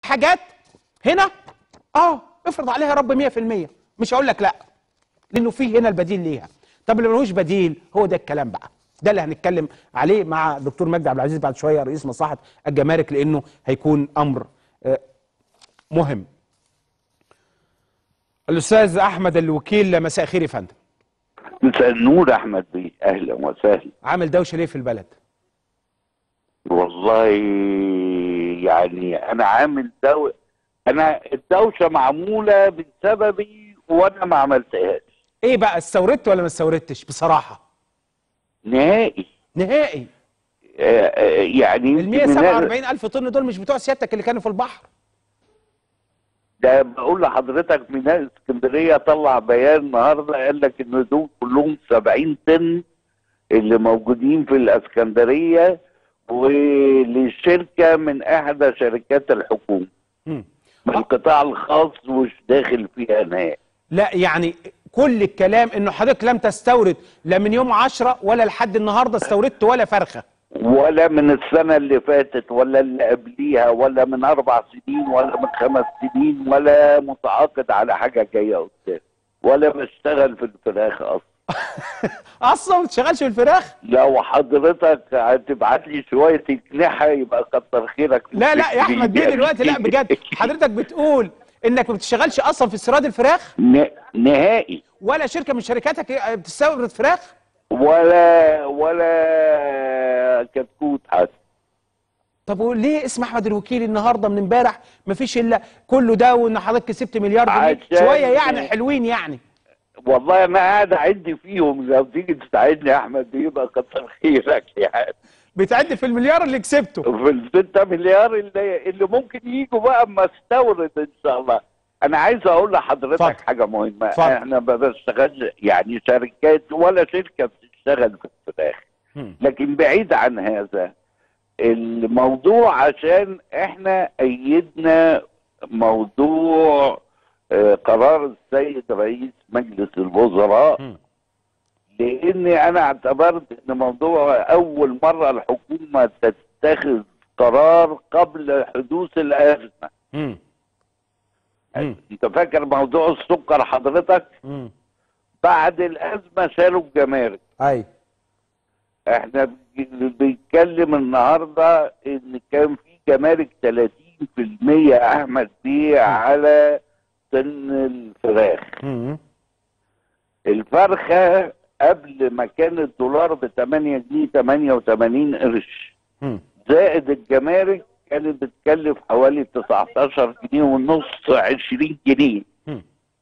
حاجات هنا اه افرض عليها يا رب 100% مش هقول لك لا لانه في هنا البديل ليها طب اللي ملوش بديل هو ده الكلام بقى ده اللي هنتكلم عليه مع دكتور مجدي عبد العزيز بعد شويه رئيس مصلحه الجمارك لانه هيكون امر آه، مهم الاستاذ احمد الوكيل مساء الخير يا فندم مساء النور احمد بيه اهلا وسهلا عامل دوشه ليه في البلد والله يعني انا عامل دو... انا الدوشه معموله بسببي وانا ما عملتهاش ايه بقى استوردت ولا ما استوردتش بصراحه نهائي نهائي آه، آه، يعني ال يمكن من هذا- 147 الف طن دول مش بتوع سيادتك اللي كانوا في البحر ده بقول لحضرتك ميناء اسكندريه طلع بيان النهارده قال لك ان دول كلهم 70 طن اللي موجودين في الاسكندريه وللشركه من احدى شركات الحكومه مم. من القطاع الخاص مش داخل فيها نهائي لا يعني كل الكلام انه حضرتك لم تستورد لا من يوم 10 ولا لحد النهارده استوردت ولا فرخه ولا من السنة اللي فاتت ولا اللي قبليها ولا من أربع سنين ولا من خمس سنين ولا متعاقد على حاجة جاية قدام ولا بشتغل في الفراخ أصلا اصلا ما بتشتغلش في الفراخ لو حضرتك هتبعت لي شوية أجنحة يبقى كتر خيرك لا لا يا احمد بيه دلوقتي لا بجد حضرتك بتقول انك ما بتشتغلش اصلا في استيراد الفراخ ن- نهائي ولا شركه من شركاتك بتستورد فراخ ولا ولا كتكوت حتى طب وليه اسم احمد الوكيل النهارده من امبارح مفيش الا كله ده وان حضرتك كسبت مليار جنيه عشان- شويه يعني حلوين يعني والله أنا قاعد أعد فيهم لو تيجي تساعدني يا أحمد يبقى كتر خيرك يعني بتعد في المليار اللي كسبته في ال 6 مليار اللي, اللي ممكن يجوا بقى اما استورد ان شاء الله انا عايز اقول لحضرتك اتفضل. حاجه مهمه اتفضل. احنا ما بنشتغلش يعني شركات ولا شركه بتشتغل في الفراخ مم. لكن بعيد عن هذا الموضوع عشان احنا ايدنا موضوع آه، قرار السيد رئيس مجلس الوزراء مم. لاني انا اعتبرت ان موضوع اول مره الحكومه تتخذ قرار قبل حدوث الازمه مم. مم. انت فاكر موضوع السكر حضرتك مم. بعد الازمه شالوا الجمارك ايوه احنا بنج- بنتكلم النهارده ان كان في جمارك 30% يا احمد بيه على سن الفراخ مم. الفرخه قبل ما كان الدولار ب 8 جنيه 88 قرش مم. زائد الجمارك كانت بتكلف حوالي 19 جنيه ونص 20 جنيه مم.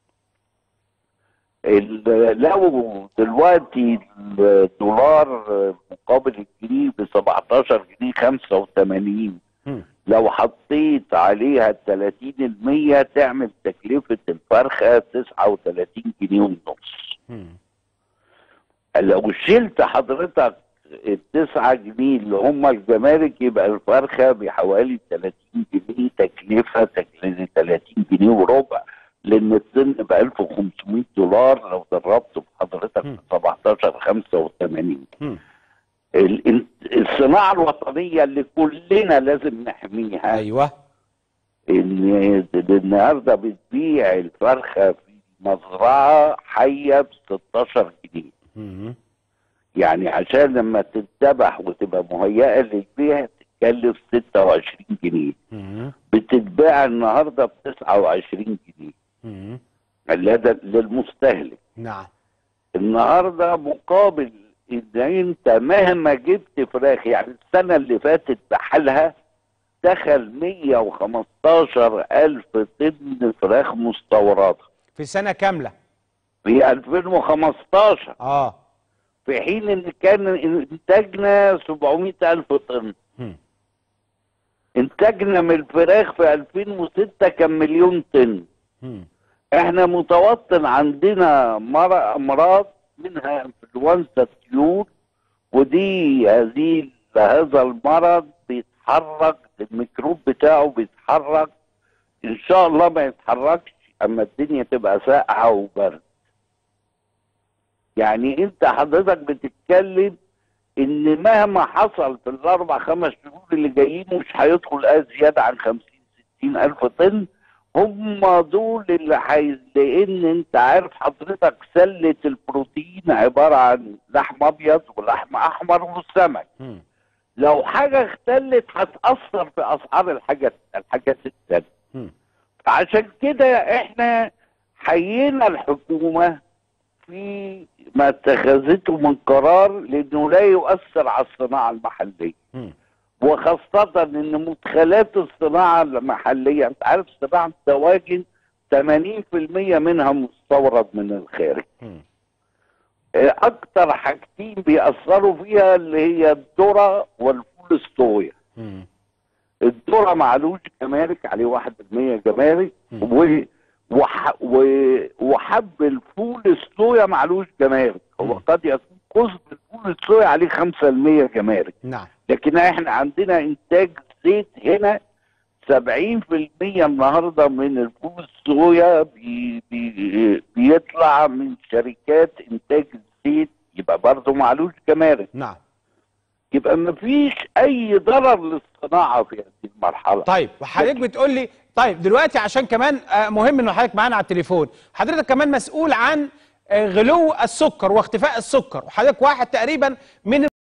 ال- لو دلوقتي الدولار مقابل الجنيه ب 17 جنيه 85 مم. لو حطيت عليها ال 30% تعمل تكلفة الفرخة 39 جنيه ونص مم. لو شلت حضرتك التسعة جنيه اللي هم الجمارك يبقى الفرخة بحوالي 30 جنيه تكلفة تكلفة 30 جنيه وربع لأن السن ب 1500 دولار لو ضربته بحضرتك مم. 17 85 مم. ال- الصناعة الوطنية اللي كلنا لازم نحميها ايوه ان النهارده بتبيع الفرخه في مزرعه حيه ب 16 جنيه مم. يعني عشان لما تتذبح وتبقى مهيئه للبيع تتكلف 26 جنيه مم. بتتباع النهارده ب 29 جنيه مم. لدى للمستهلك نعم النهارده مقابل ان انت مهما جبت فراخ يعني السنه اللي فاتت بحالها دخل 115 الف طن فراخ مستورده في سنه كامله في 2015 اه في حين ان كان انتاجنا 700 الف طن مم. انتاجنا من الفراخ في 2006 كان مليون طن مم. احنا متوطن عندنا مر- امراض منها انفلونزا الطيور ودي هذه هذا المرض بيتحرك الميكروب بتاعه بيتحرك ان شاء الله ما يتحركش اما الدنيا تبقى ساقعه وبرد يعني انت حضرتك بتتكلم ان مهما حصل في الاربع خمس شهور اللي جايين مش هيدخل آه زياده عن 50 ألف طن هم دول اللي حيز لأن أنت عارف حضرتك سلة البروتين عبارة عن لحم أبيض ولحم أحمر وسمك مم. لو حاجة اختلت هتأثر في أسعار الحاجات الحاجات التانية مم. عشان كده احنا حيينا الحكومة في ما اتخذته من قرار لانه لا يؤثر على الصناعة المحلية مم. وخاصة ان مدخلات الصناعة المحلية انت عارف صناعة الدواجن 80% منها مستورد من الخارج مم. اه، اكتر حاجتين بيأثروا فيها اللي هي الذرة والفول الصويا مم. الذرة معلوش جمارك عليه واحد بالمية جمارك مم. و وح و وحب الفول الصويا معلوش جمارك هو مم. قد يكون قسم الفول الصويا عليه خمسة المية جمارك نعم لكن احنا عندنا انتاج زيت هنا سبعين في المية النهاردة من الفول الصويا بي بي بيطلع من شركات انتاج الزيت يبقى برضه معلوش جمارك نعم يبقى مفيش اي ضرر للصناعة في هذه المرحلة طيب وحضرتك بتقول لي طيب دلوقتي عشان كمان آه، مهم ان حضرتك معانا على التليفون حضرتك كمان مسؤول عن آه، غلو السكر واختفاء السكر وحضرتك واحد تقريبا من